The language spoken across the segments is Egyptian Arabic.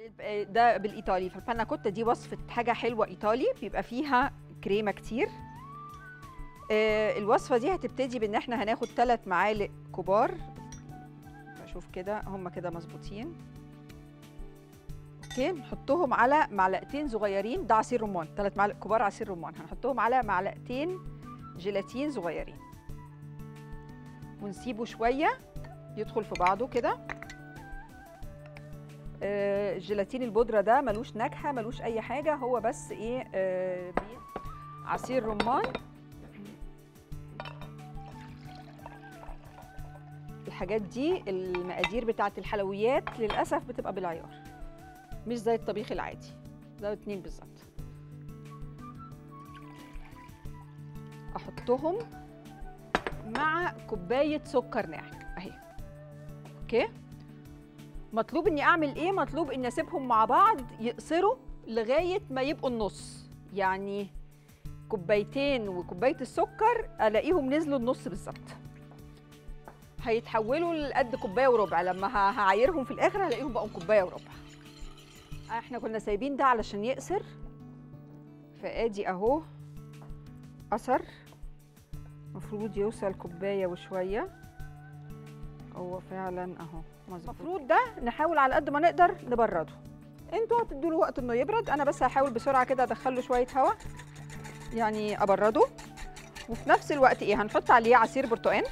ده بالايطالي فالبانا كوتا دي وصفه حاجه حلوه ايطالي بيبقى فيها كريمه كتير آه، الوصفه دي هتبتدي بان احنا هناخد ثلاث معالق كبار بشوف كده هم كده مظبوطين اوكي نحطهم على معلقتين صغيرين ده عصير رمان ثلاث معالق كبار عصير رمان هنحطهم على معلقتين جيلاتين صغيرين ونسيبه شويه يدخل في بعضه كده آه، الجيلاتين البودره ده ملوش نكهه ملوش اي حاجه هو بس ايه آه، بي- عصير رمان الحاجات دي المقادير بتاعه الحلويات للاسف بتبقى بالعيار مش زي الطبيخ العادي ده اتنين بالظبط احطهم مع كوبايه سكر ناعم اهي اوكي مطلوب اني اعمل ايه مطلوب اني اسيبهم مع بعض يقصروا لغايه ما يبقوا النص يعني كوبايتين وكوبايه السكر الاقيهم نزلوا النص بالظبط هيتحولوا لقد كوبايه وربع لما ه- هعايرهم في الاخر هلاقيهم بقوا كوبايه وربع احنا كنا سايبين ده علشان يقصر فادي اهو قصر المفروض يوصل كوبايه وشويه هو فعلا اهو مظبوط المفروض ده نحاول على قد ما نقدر نبرده انتوا هتدوا له وقت انه يبرد انا بس هحاول بسرعه كده ادخل له شويه هواء يعني ابرده وفي نفس الوقت ايه هنحط عليه عصير برتقال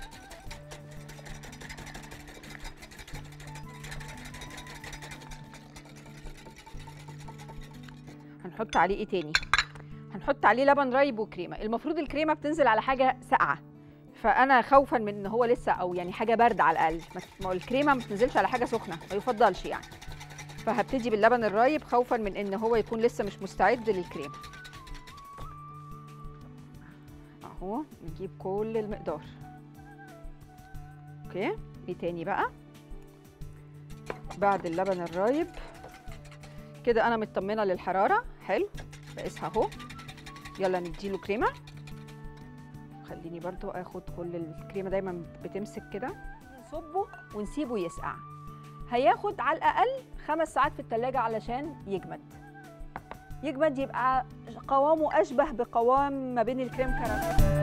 هنحط عليه ايه تاني هنحط عليه لبن رايب وكريمه المفروض الكريمه بتنزل على حاجه ساقعه فانا خوفا من ان هو لسه او يعني حاجه بارده على الاقل ما- ما هو الكريمه ما بتنزلش على حاجه سخنه ما يفضلش يعني فهبتدي باللبن الرايب خوفا من ان هو يكون لسه مش مستعد للكريمه اهو نجيب كل المقدار اوكي ايه تاني بقى بعد اللبن الرايب كده انا مطمنه للحراره حلو بقيسها اهو يلا نديله كريمه خليني برضو اخد كل الكريمه دايما بتمسك كده نصبه ونسيبه يسقع هياخد على الاقل خمس ساعات في التلاجة علشان يجمد يجمد يبقى قوامه اشبه بقوام ما بين الكريم كراميل